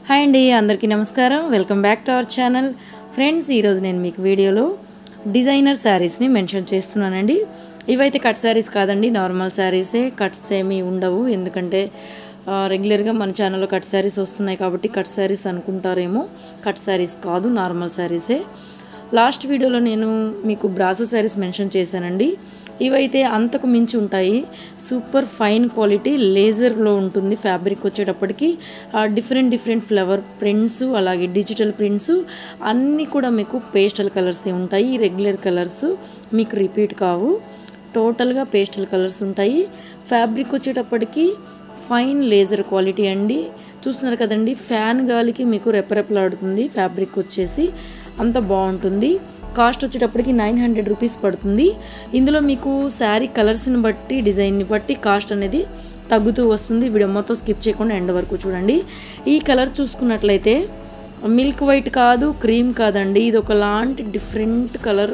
hi అండి అందరికీ నమస్కారం welcome back to our channel friends ఈరోజు నేను మీకు వీడియోలో డిజైనర్ శారీస్ని మెన్షన్ చేస్తున్నానండి ఇవైతే కట్ శారీస్ కాదండి నార్మల్ శారీసే కట్స్ ఏమీ ఉండవు ఎందుకంటే ఆ, రెగ్యులర్గా మన ఛానల్లో కట్ శారీస్ వస్తున్నాయి కాబట్టి కట్ శారీస్ అనుకుంటారేమో కట్ శారీస్ కాదు నార్మల్ శారీసే లాస్ట్ వీడియోలో నేను మీకు బ్రాసో శారీస్ మెన్షన్ చేశానండి ఇవైతే అంతకు మించి ఉంటాయి సూపర్ ఫైన్ క్వాలిటీ లేజర్లో ఉంటుంది ఫ్యాబ్రిక్ వచ్చేటప్పటికి డిఫరెంట్ డిఫరెంట్ ఫ్లవర్ ప్రింట్స్ అలాగే డిజిటల్ ప్రింట్స్ అన్నీ కూడా మీకు పేస్టల్ కలర్స్ ఉంటాయి రెగ్యులర్ కలర్స్ మీకు రిపీట్ కావు టోటల్గా పేస్టల్ కలర్స్ ఉంటాయి ఫ్యాబ్రిక్ వచ్చేటప్పటికి ఫైన్ లేజర్ క్వాలిటీ అండి చూస్తున్నారు కదండి ఫ్యాన్ గాలికి మీకు రెపరెపలాడుతుంది ఫ్యాబ్రిక్ వచ్చేసి అంత బాగుంటుంది కాస్ట్ వచ్చేటప్పటికి నైన్ హండ్రెడ్ రూపీస్ పడుతుంది ఇందులో మీకు శారీ కలర్స్ని బట్టి డిజైన్ని బట్టి కాస్ట్ అనేది తగ్గుతూ వస్తుంది వీడియో మొత్తం స్కిప్ చేయకుండా ఎండ్ వరకు చూడండి ఈ కలర్ చూసుకున్నట్లయితే మిల్క్ వైట్ కాదు క్రీమ్ కాదండి ఇది ఒకలాంటి డిఫరెంట్ కలర్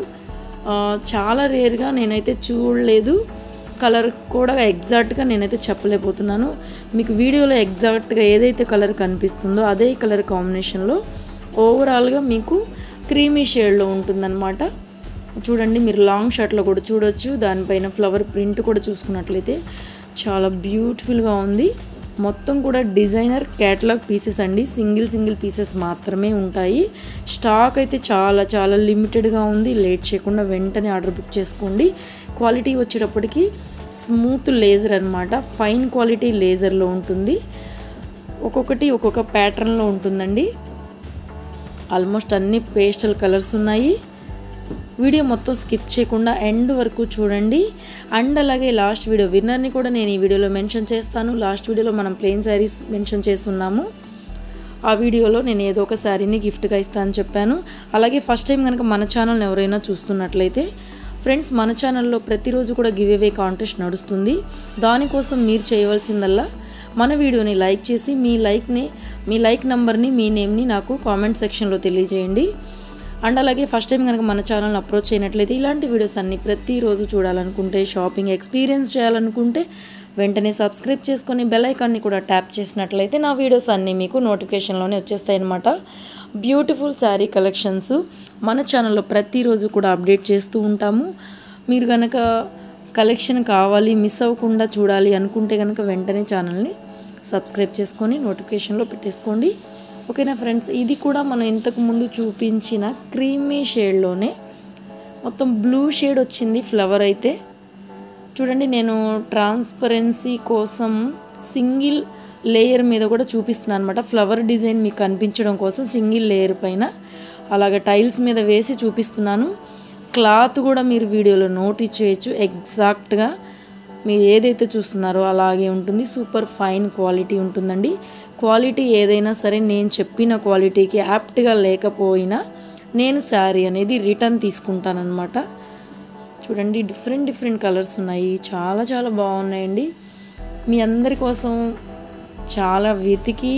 చాలా రేర్గా నేనైతే చూడలేదు కలర్ కూడా ఎగ్జాక్ట్గా నేనైతే చెప్పలేకపోతున్నాను మీకు వీడియోలో ఎగ్జాక్ట్గా ఏదైతే కలర్ కనిపిస్తుందో అదే కలర్ కాంబినేషన్లో ఓవరాల్గా మీకు క్రీమీ షేడ్లో ఉంటుందన్నమాట చూడండి మీరు లాంగ్ షర్ట్లో కూడా చూడొచ్చు దానిపైన ఫ్లవర్ ప్రింట్ కూడా చూసుకున్నట్లయితే చాలా బ్యూటిఫుల్గా ఉంది మొత్తం కూడా డిజైనర్ క్యాటలాగ్ పీసెస్ అండి సింగిల్ సింగిల్ పీసెస్ మాత్రమే ఉంటాయి స్టాక్ అయితే చాలా చాలా లిమిటెడ్గా ఉంది లేట్ చేయకుండా వెంటనే ఆర్డర్ బుక్ చేసుకోండి క్వాలిటీ వచ్చేటప్పటికి స్మూత్ లేజర్ అనమాట ఫైన్ క్వాలిటీ లేజర్లో ఉంటుంది ఒక్కొక్కటి ఒక్కొక్క ప్యాటర్న్లో ఉంటుందండి ఆల్మోస్ట్ అన్ని పేస్టల్ కలర్స్ ఉన్నాయి వీడియో మొత్తం స్కిప్ చేయకుండా ఎండ్ వరకు చూడండి అండ్ అలాగే లాస్ట్ వీడియో విన్నర్ని కూడా నేను ఈ వీడియోలో మెన్షన్ చేస్తాను లాస్ట్ వీడియోలో మనం ప్లెయిన్ శారీస్ మెన్షన్ చేస్తున్నాము ఆ వీడియోలో నేను ఏదో ఒక శారీని గిఫ్ట్గా ఇస్తానని చెప్పాను అలాగే ఫస్ట్ టైం కనుక మన ఛానల్ని ఎవరైనా చూస్తున్నట్లయితే ఫ్రెండ్స్ మన ఛానల్లో ప్రతిరోజు కూడా గివ్ అవే కాంటెస్ట్ నడుస్తుంది దానికోసం మీరు చేయవలసిందల్లా మన వీడియోని లైక్ చేసి మీ లైక్ని మీ లైక్ నెంబర్ని మీ నేమ్ని నాకు కామెంట్ సెక్షన్లో తెలియజేయండి అండ్ అలాగే ఫస్ట్ టైం కనుక మన ఛానల్ని అప్రోచ్ చేయనట్లయితే ఇలాంటి వీడియోస్ అన్ని ప్రతిరోజు చూడాలనుకుంటే షాపింగ్ ఎక్స్పీరియన్స్ చేయాలనుకుంటే వెంటనే సబ్స్క్రైబ్ చేసుకొని బెల్ ఐకాన్ని కూడా ట్యాప్ చేసినట్లయితే నా వీడియోస్ అన్నీ మీకు నోటిఫికేషన్లోనే వచ్చేస్తాయి అనమాట బ్యూటిఫుల్ శారీ కలెక్షన్స్ మన ఛానల్లో ప్రతిరోజు కూడా అప్డేట్ చేస్తూ ఉంటాము మీరు కనుక కలెక్షన్ కావాలి మిస్ అవ్వకుండా చూడాలి అనుకుంటే కనుక వెంటనే ఛానల్ని సబ్స్క్రైబ్ చేసుకొని నోటిఫికేషన్లో పెట్టేసుకోండి ఓకేనా ఫ్రెండ్స్ ఇది కూడా మనం ఇంతకు ముందు చూపించిన క్రీమీ షేడ్లోనే మొత్తం బ్లూ షేడ్ వచ్చింది ఫ్లవర్ అయితే చూడండి నేను ట్రాన్స్పరెన్సీ కోసం సింగిల్ లేయర్ మీద కూడా చూపిస్తున్నాను అనమాట ఫ్లవర్ డిజైన్ మీకు కనిపించడం కోసం సింగిల్ లేయర్ పైన అలాగ టైల్స్ మీద వేసి చూపిస్తున్నాను క్లాత్ కూడా మీరు వీడియోలో నోటీస్ చేయొచ్చు ఎగ్జాక్ట్గా మీరు ఏదైతే చూస్తున్నారో అలాగే ఉంటుంది సూపర్ ఫైన్ క్వాలిటీ ఉంటుందండి క్వాలిటీ ఏదైనా సరే నేను చెప్పిన క్వాలిటీకి యాప్ట్గా లేకపోయినా నేను శారీ అనేది రిటర్న్ తీసుకుంటానన్నమాట చూడండి డిఫరెంట్ డిఫరెంట్ కలర్స్ ఉన్నాయి చాలా చాలా బాగున్నాయండి మీ అందరి కోసం చాలా వెతికి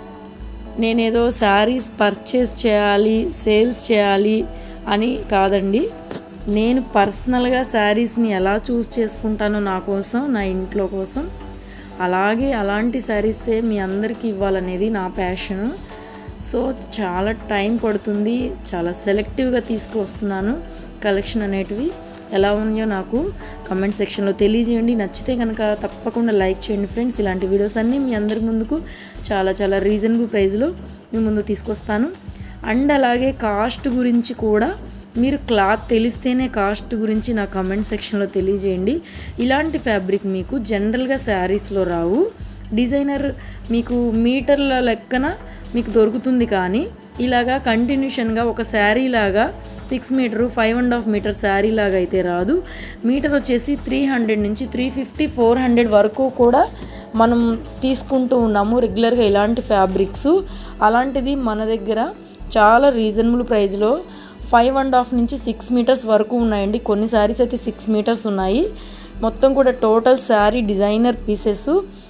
నేనేదో శారీస్ పర్చేస్ చేయాలి సేల్స్ చేయాలి అని కాదండి నేను పర్సనల్గా శారీస్ని ఎలా చూస్ చేసుకుంటానో నా కోసం నా ఇంట్లో కోసం అలాగే అలాంటి శారీసే మీ అందరికీ ఇవ్వాలనేది నా ప్యాషన్ సో చాలా టైం పడుతుంది చాలా సెలెక్టివ్గా తీసుకువస్తున్నాను కలెక్షన్ అనేటివి ఎలా ఉన్నాయో నాకు కమెంట్ సెక్షన్లో తెలియజేయండి నచ్చితే కనుక తప్పకుండా లైక్ చేయండి ఫ్రెండ్స్ ఇలాంటి వీడియోస్ అన్నీ మీ అందరి ముందుకు చాలా చాలా రీజనబుల్ ప్రైస్లో మీ ముందు తీసుకొస్తాను అండ్ అలాగే కాస్ట్ గురించి కూడా మీరు క్లాత్ తెలిస్తేనే కాస్ట్ గురించి నా కమెంట్ సెక్షన్లో తెలియజేయండి ఇలాంటి ఫ్యాబ్రిక్ మీకు జనరల్గా శారీస్లో రావు డిజైనర్ మీకు మీటర్ల లెక్కన మీకు దొరుకుతుంది కానీ ఇలాగా కంటిన్యూషన్గా ఒక శారీ లాగా six metre five and half metre sari లాగా అయితే రాదు మీటర్ వచ్చేసి త్రీ హండ్రెడ్ నుంచి త్రీ ఫిఫ్టీ ఫోర్ హండ్రెడ్ వరకు కూడా మనం తీసుకుంటూ ఉన్నాము రెగ్యులర్గా ఇలాంటి ఫ్యాబ్రిక్స్ అలాంటిది మన దగ్గర చాలా రీజనబుల్ ప్రైస్లో ఫైవ్ అండ్ హాఫ్ నుంచి సిక్స్ మీటర్స్ వరకు ఉన్నాయండి కొన్ని శారీస్ అయితే సిక్స్ మీటర్స్ ఉన్నాయి మొత్తం కూడా టోటల్ శారీ డిజైనర్ పీసెస్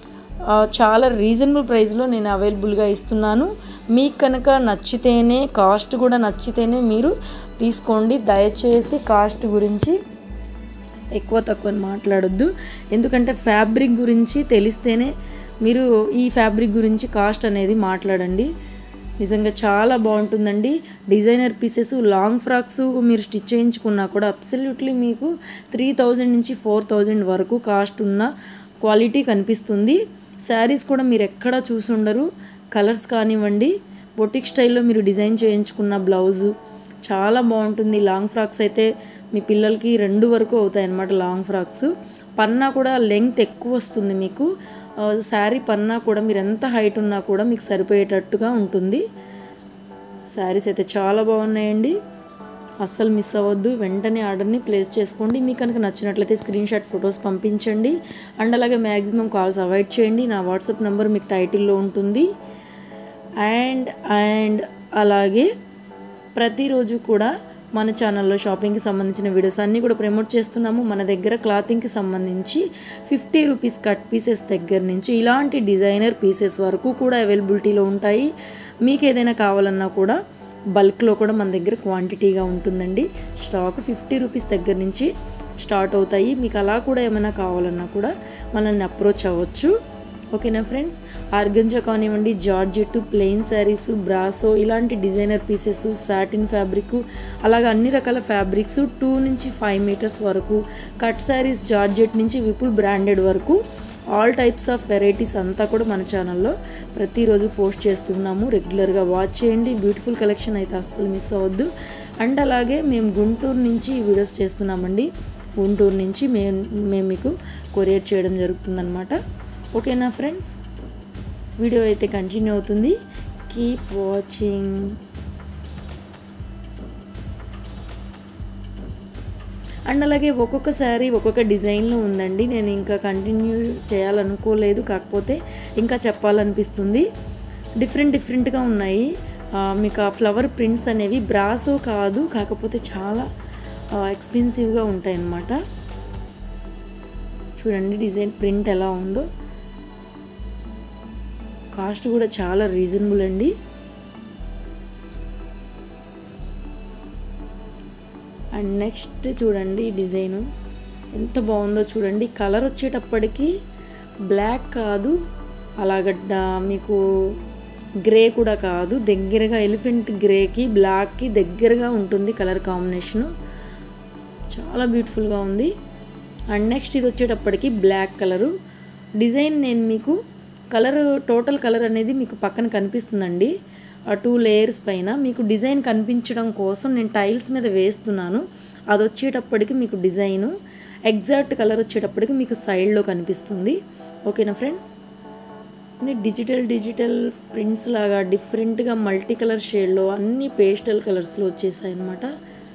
చాలా రీజనబుల్ ప్రైస్లో నేను అవైలబుల్గా ఇస్తున్నాను మీకు కనుక నచ్చితేనే కాస్ట్ కూడా నచ్చితేనే మీరు తీసుకోండి దయచేసి కాస్ట్ గురించి ఎక్కువ తక్కువ మాట్లాడొద్దు ఎందుకంటే ఫ్యాబ్రిక్ గురించి తెలిస్తేనే మీరు ఈ ఫ్యాబ్రిక్ గురించి కాస్ట్ అనేది మాట్లాడండి నిజంగా చాలా బాగుంటుందండి డిజైనర్ పీసెస్ లాంగ్ ఫ్రాక్స్ మీరు స్టిచ్ చేయించుకున్నా కూడా అబ్సల్యూట్లీ మీకు త్రీ థౌజండ్ నుంచి ఫోర్ థౌజండ్ వరకు కాస్ట్ ఉన్న క్వాలిటీ కనిపిస్తుంది శారీస్ కూడా మీరు ఎక్కడ చూసుండరు కలర్స్ కానివ్వండి బొటిక్ స్టైల్లో మీరు డిజైన్ చేయించుకున్న బ్లౌజు చాలా బాగుంటుంది లాంగ్ ఫ్రాక్స్ అయితే మీ పిల్లలకి రెండు వరకు అవుతాయి అన్నమాట లాంగ్ ఫ్రాక్స్ పన్నా కూడా లెంగ్త్ ఎక్కువ వస్తుంది మీకు శారీ పన్నా కూడా మీరు ఎంత హైట్ ఉన్నా కూడా మీకు సరిపోయేటట్టుగా ఉంటుంది శారీస్ అయితే చాలా బాగున్నాయండి అస్సలు మిస్ అవ్వద్దు వెంటనే ఆర్డర్ని ప్లేస్ చేసుకోండి మీకు కనుక నచ్చినట్లయితే స్క్రీన్ షాట్ ఫొటోస్ పంపించండి అండ్ అలాగే మ్యాక్సిమం కాల్స్ అవాయిడ్ చేయండి నా వాట్సాప్ నెంబర్ మీకు టైటిల్లో ఉంటుంది అండ్ అండ్ అలాగే ప్రతిరోజు కూడా మన ఛానల్లో షాపింగ్కి సంబంధించిన వీడియోస్ అన్నీ కూడా ప్రమోట్ చేస్తున్నాము మన దగ్గర క్లాతింగ్కి సంబంధించి ఫిఫ్టీ రూపీస్ కట్ పీసెస్ దగ్గర నుంచి ఇలాంటి డిజైనర్ పీసెస్ వరకు కూడా అవైలబిలిటీలో ఉంటాయి మీకు ఏదైనా కావాలన్నా కూడా బల్క్లో కూడా మన దగ్గర క్వాంటిటీగా ఉంటుందండి స్టాక్ ఫిఫ్టీ రూపీస్ దగ్గర నుంచి స్టార్ట్ అవుతాయి మీకు అలా కూడా ఏమైనా కావాలన్నా కూడా మనల్ని అప్రోచ్ అవ్వచ్చు ఓకేనా ఫ్రెండ్స్ ఆర్గంజా కానివ్వండి జార్జెట్ ప్లెయిన్ శారీస్ బ్రాసో ఇలాంటి డిజైనర్ పీసెస్ సాటిన్ ఫ్యాబ్రిక్ అలాగే అన్ని రకాల ఫ్యాబ్రిక్స్ టూ నుంచి ఫైవ్ మీటర్స్ వరకు కట్ శారీస్ జార్జెట్ నుంచి విపుల్ బ్రాండెడ్ వరకు ఆల్ టైప్స్ ఆఫ్ వెరైటీస్ అంతా కూడా మన ఛానల్లో ప్రతిరోజు పోస్ట్ చేస్తున్నాము రెగ్యులర్గా వాచ్ చేయండి బ్యూటిఫుల్ కలెక్షన్ అయితే అస్సలు మిస్ అవ్వద్దు అండ్ అలాగే మేము గుంటూరు నుంచి ఈ వీడియోస్ చేస్తున్నామండి గుంటూరు నుంచి మేము మేము మీకు కొరియర్ చేయడం జరుగుతుందన్నమాట ఓకేనా ఫ్రెండ్స్ వీడియో అయితే కంటిన్యూ అవుతుంది కీప్ వాచింగ్ అండ్ అలాగే ఒక్కొక్క శారీ ఒక్కొక్క డిజైన్లో ఉందండి నేను ఇంకా కంటిన్యూ చేయాలనుకోలేదు కాకపోతే ఇంకా చెప్పాలనిపిస్తుంది డిఫరెంట్ డిఫరెంట్గా ఉన్నాయి ఆ, మీకు ఆ ఫ్లవర్ ప్రింట్స్ అనేవి బ్రాసో కాదు కాకపోతే చాలా ఎక్స్పెన్సివ్గా ఉంటాయి అన్నమాట చూడండి డిజైన్ ప్రింట్ ఎలా ఉందో కాస్ట్ కూడా చాలా రీజనబుల్ అండి అండ్ నెక్స్ట్ చూడండి డిజైను ఎంత బాగుందో చూడండి కలర్ వచ్చేటప్పటికి బ్లాక్ కాదు అలాగ డా- మీకు గ్రే కూడా కాదు దగ్గరగా ఎలిఫెంట్ గ్రేకి బ్లాక్కి దగ్గరగా ఉంటుంది కలర్ కాంబినేషను చాలా బ్యూటిఫుల్గా ఉంది అండ్ నెక్స్ట్ ఇది వచ్చేటప్పటికి బ్లాక్ కలరు డిజైన్ నేను మీకు కలర్ టోటల్ కలర్ అనేది మీకు పక్కన కనిపిస్తుందండి ఆ టూ లేయర్స్ పైన మీకు డిజైన్ కనిపించడం కోసం నేను టైల్స్ మీద వేస్తున్నాను అది వచ్చేటప్పటికి మీకు డిజైను ఎగ్జాక్ట్ కలర్ వచ్చేటప్పటికి మీకు సైడ్లో కనిపిస్తుంది ఓకేనా ఫ్రెండ్స్ అన్ని డిజిటల్ డిజిటల్ ప్రింట్స్ లాగా డిఫరెంట్గా మల్టీ కలర్ షేడ్లో అన్ని పేస్టల్ కలర్స్లో వచ్చేసాయి అన్నమాట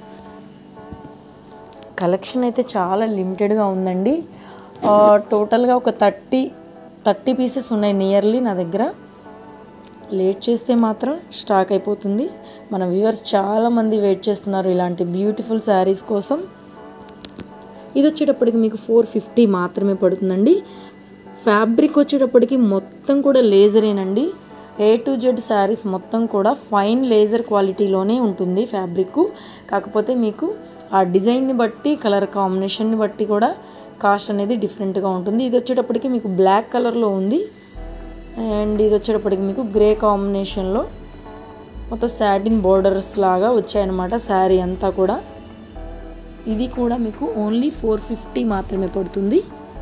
కలెక్షన్ అయితే చాలా లిమిటెడ్గా ఉందండి ఆ, టోటల్గా ఒక థర్టీ థర్టీ పీసెస్ ఉన్నాయి నియర్లీ నా దగ్గర లేట్ చేస్తే మాత్రం స్టాక్ అయిపోతుంది మన వ్యూవర్స్ చాలామంది వెయిట్ చేస్తున్నారు ఇలాంటి బ్యూటిఫుల్ శారీస్ కోసం ఇది వచ్చేటప్పటికి మీకు ఫోర్ ఫిఫ్టీ మాత్రమే పడుతుందండి ఫ్యాబ్రిక్ వచ్చేటప్పటికి మొత్తం కూడా లేజరేనండి ఏ టు జెడ్ శారీస్ మొత్తం కూడా ఫైన్ లేజర్ క్వాలిటీలోనే ఉంటుంది ఫ్యాబ్రిక్ కాకపోతే మీకు ఆ డిజైన్ని బట్టి కలర్ కాంబినేషన్ని బట్టి కూడా కాస్ట్ అనేది డిఫరెంట్గా ఉంటుంది ఇది వచ్చేటప్పటికి మీకు బ్లాక్ కలర్లో ఉంది అండ్ ఇది వచ్చేటప్పటికి మీకు గ్రే కాంబినేషన్లో మొత్తం సాటిన్ బోర్డర్స్ లాగా వచ్చాయన్నమాట శారీ అంతా కూడా ఇది కూడా మీకు ఓన్లీ ఫోర్ ఫిఫ్టీ మాత్రమే పడుతుంది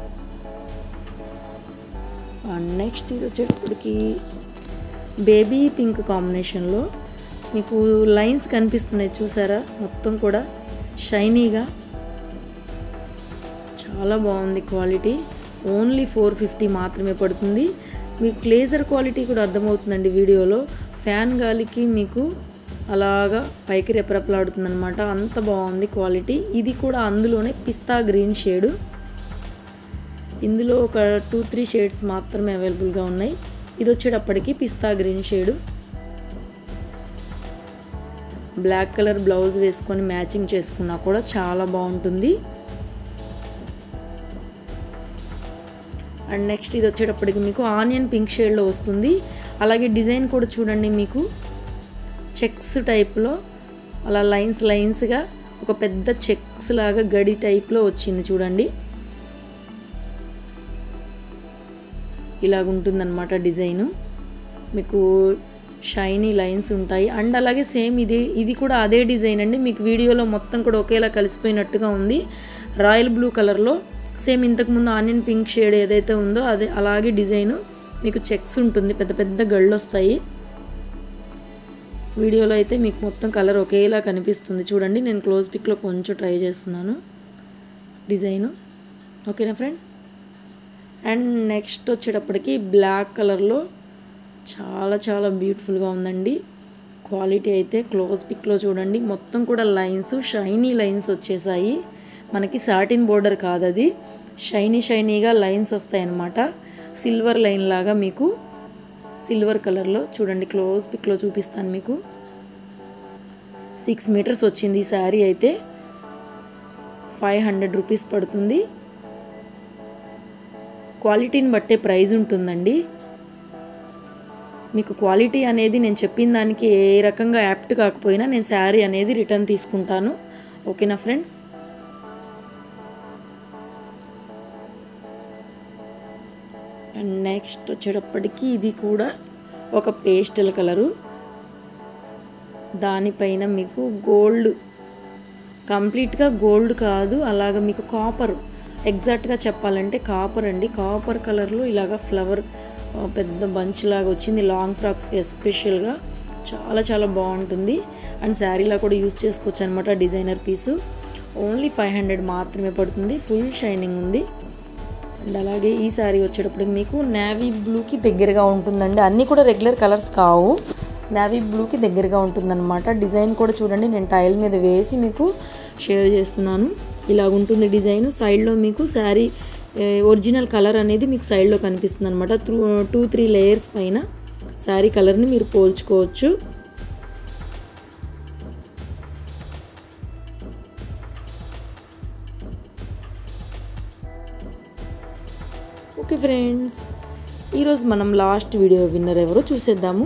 అండ్ నెక్స్ట్ ఇది వచ్చేటప్పటికి బేబీ పింక్ కాంబినేషన్లో మీకు లైన్స్ కనిపిస్తున్నాయి చూసారా మొత్తం కూడా షైనీగా చాలా బాగుంది క్వాలిటీ ఓన్లీ ఫోర్ ఫిఫ్టీ మాత్రమే పడుతుంది మీకు క్లేజర్ క్వాలిటీ కూడా అర్థమవుతుందండి వీడియోలో ఫ్యాన్ గాలికి మీకు అలాగా పైకి రెపరెపలాడుతుంది అనమాట అంత బాగుంది క్వాలిటీ ఇది కూడా అందులోనే పిస్తా గ్రీన్ షేడు ఇందులో ఒక టూ త్రీ షేడ్స్ మాత్రమే అవైలబుల్గా ఉన్నాయి ఇది వచ్చేటప్పటికి pista green shade black colour blouse వేసుకొని మ్యాచింగ్ చేసుకున్నా కూడా చాలా బాగుంటుంది అండ్ నెక్స్ట్ ఇది వచ్చేటప్పటికి మీకు ఆనియన్ పింక్ షేడ్లో వస్తుంది అలాగే డిజైన్ కూడా చూడండి మీకు చెక్స్ టైప్లో అలా లైన్స్ లైన్స్గా ఒక పెద్ద చెక్స్ లాగా గడి టైప్లో వచ్చింది చూడండి ఇలాగుంటుందన్నమాట డిజైను మీకు షైనీ లైన్స్ ఉంటాయి అండ్ అలాగే సేమ్ ఇది ఇది కూడా అదే డిజైన్ అండి మీకు వీడియోలో మొత్తం కూడా ఒకేలా కలిసిపోయినట్టుగా ఉంది రాయల్ బ్లూ కలర్లో సేమ్ ఇంతకుముందు ఆనియన్ పింక్ షేడ్ ఏదైతే ఉందో అదే అలాగే డిజైన్ మీకు చెక్స్ ఉంటుంది పెద్ద పెద్ద గళ్ళు వస్తాయి వీడియోలో అయితే మీకు మొత్తం కలర్ ఒకేలా కనిపిస్తుంది చూడండి నేను క్లోజ్ పిక్లో కొంచెం ట్రై చేస్తున్నాను డిజైను ఓకేనా ఫ్రెండ్స్ అండ్ నెక్స్ట్ వచ్చేటప్పటికి బ్లాక్ కలర్లో చాలా చాలా బ్యూటిఫుల్గా ఉందండి క్వాలిటీ అయితే క్లోజ్ పిక్లో చూడండి మొత్తం కూడా లైన్స్ షైనీ లైన్స్ వచ్చేసాయి మనకి సాటిన్ బోర్డర్ కాదు అది షైనీ షైనీగా లైన్స్ వస్తాయి అన్నమాట సిల్వర్ లైన్ లాగా మీకు సిల్వర్ కలర్లో చూడండి క్లోజ్ పిక్లో చూపిస్తాను మీకు సిక్స్ మీటర్స్ వచ్చింది ఈ శారీ అయితే ఫైవ్ హండ్రెడ్ రూపీస్ పడుతుంది క్వాలిటీని బట్టే ప్రైజ్ ఉంటుందండి మీకు క్వాలిటీ అనేది నేను చెప్పిన దానికి ఏ రకంగా యాప్ట్ కాకపోయినా నేను శారీ అనేది రిటర్న్ తీసుకుంటాను ఓకేనా ఫ్రెండ్స్ అండ్ నెక్స్ట్ వచ్చేటప్పటికి ఇది కూడా ఒక పేస్టల్ కలరు దానిపైన మీకు గోల్డ్ కంప్లీట్గా గోల్డ్ కాదు అలాగ మీకు కాపర్ ఎగ్జాక్ట్గా చెప్పాలంటే కాపర్ అండి కాపర్ కలర్లో ఇలాగ ఫ్లవర్ పెద్ద బంచ్ లాగా వచ్చింది లాంగ్ ఫ్రాక్స్కి ఎస్పెషల్గా చాలా చాలా బాగుంటుంది అండ్ శారీలా కూడా యూజ్ చేసుకోవచ్చు అనమాట designer piece only five hundred మాత్రమే పడుతుంది ఫుల్ షైనింగ్ ఉంది అండ్ అలాగే ఈ శారీ వచ్చేటప్పటికి మీకు నేవీ బ్లూకి దగ్గరగా ఉంటుందండి అన్నీ కూడా రెగ్యులర్ కలర్స్ కావు నేవీ బ్లూకి దగ్గరగా ఉంటుందన్నమాట డిజైన్ కూడా చూడండి నేను టైల్ మీద వేసి మీకు షేర్ చేస్తున్నాను ఇలా ఉంటుంది డిజైన్ సైడ్లో మీకు శారీ ఒరిజినల్ కలర్ అనేది మీకు సైడ్లో కనిపిస్తుంది అనమాట త్రూ టూ త్రీ లేయర్స్ పైన శారీ కలర్ని మీరు పోల్చుకోవచ్చు ఓకే ఫ్రెండ్స్ ఈరోజు మనం లాస్ట్ వీడియో విన్నర్ ఎవరో చూసేద్దాము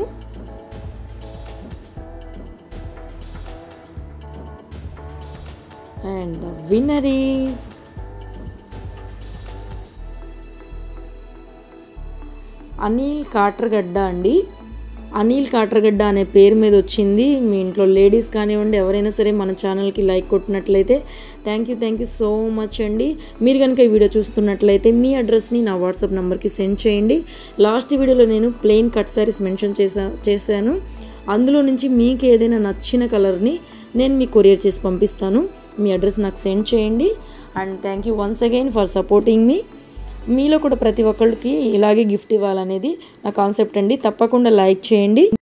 and the winner is Anil Katragadda అండి అనిల్ కాట్రగడ్డ అనే పేరు మీద వచ్చింది మీ ఇంట్లో లేడీస్ కానివ్వండి ఎవరైనా సరే మన ఛానల్కి లైక్ కొట్టినట్లయితే thank you thank you so much అండి మీరు కనుక ఈ వీడియో చూస్తున్నట్లయితే మీ అడ్రస్ని నా వాట్సాప్ నెంబర్కి సెండ్ చేయండి లాస్ట్ వీడియోలో నేను ప్లెయిన్ కట్ శారీస్ మెన్షన్ చేసా చేశాను అందులో నుంచి మీకు ఏదైనా నచ్చిన కలర్ని నేను మీకు కొరియర్ చేసి పంపిస్తాను మీ అడ్రస్ నాకు సెండ్ చేయండి and thank you once again for supporting మీ మీలో కూడా ప్రతి ఒక్కరికి ఇలాగే గిఫ్ట్ ఇవ్వాలనేది నా కాన్సెప్ట్ అండి తప్పకుండా లైక్ చేయండి